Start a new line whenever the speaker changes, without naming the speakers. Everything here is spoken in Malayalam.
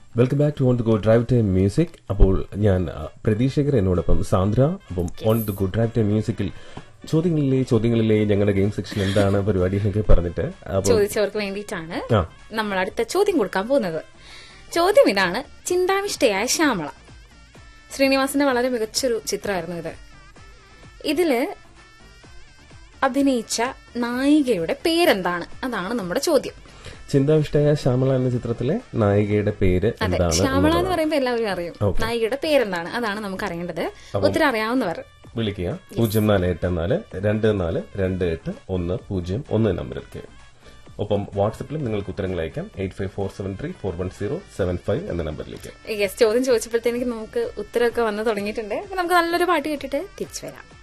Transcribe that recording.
Welcome back to on the go drive time music അപ്പോൾ ഞാൻ ആ, പ്രതീക്ഷകർ എന്നോടൊപ്പം സാന്ദ്ര അപ്പം on the go drive time മ്യൂസിക്കിൽ ചോദ്യങ്ങളിലെ ചോദ്യങ്ങളിലെ ഞങ്ങളുടെ ഗെയിം സെക്ഷൻ എന്താണ് പരിപാടി എന്നൊക്കെ പറഞ്ഞിട്ട് അപ്പോൾ
ചോദിച്ചവർക്ക് വേണ്ടിയിട്ടാണ്
ആ
നമ്മൾ അടുത്ത ചോദ്യം കൊടുക്കാൻ പോകുന്നത് ചോദ്യം ഇതാണ് ചിന്താവിഷ്ടയായ ശ്യാമള ശ്രീനിവാസന്റെ വളരെ മികച്ചൊരു ചിത്രമായിരുന്നു ഇത് ഇതില് അഭിനയിച്ച നായികയുടെ പേരെന്താണ് അതാണ് നമ്മുടെ ചോദ്യം
ചിന്താവിഷ്ടയായ ശ്യാമള എന്ന ചിത്രത്തിലെ നായികയുടെ പേര്
അതെ
എന്താണ്
ശ്യാമള എന്ന്
എന്നുള്ളതാണ്.
പറയുമ്പോൾ എല്ലാവരും അറിയും
Okay.
നായികയുടെ പേരെന്താണ് അതാണ് നമുക്ക് അറിയേണ്ടത് ഒത്തിരി അറിയാവുന്നവർ
വിളിക്കുക പൂജ്യം നാല് എട്ട് നാല് രണ്ട് നാല് രണ്ട് എട്ട് ഒന്ന് പൂജ്യം ഒന്ന് നമ്പറിലേക്ക് ഒപ്പം വാട്സപ്പിലും നിങ്ങൾക്ക് ഉത്തരങ്ങൾ അയക്കാം eight five four seven three four one zero seven five എന്ന നമ്പറിലേക്ക്
യെസ് ചോദ്യം ചോദിച്ചപ്പോഴത്തേക്ക് നമുക്ക് ഉത്തരമൊക്കെ വന്ന് തുടങ്ങിയിട്ടുണ്ട് അപ്പൊ നമുക്ക് നല്ലൊരു പാട്ട് കേട്ടിട്ട് തിരിച്ചു വരാം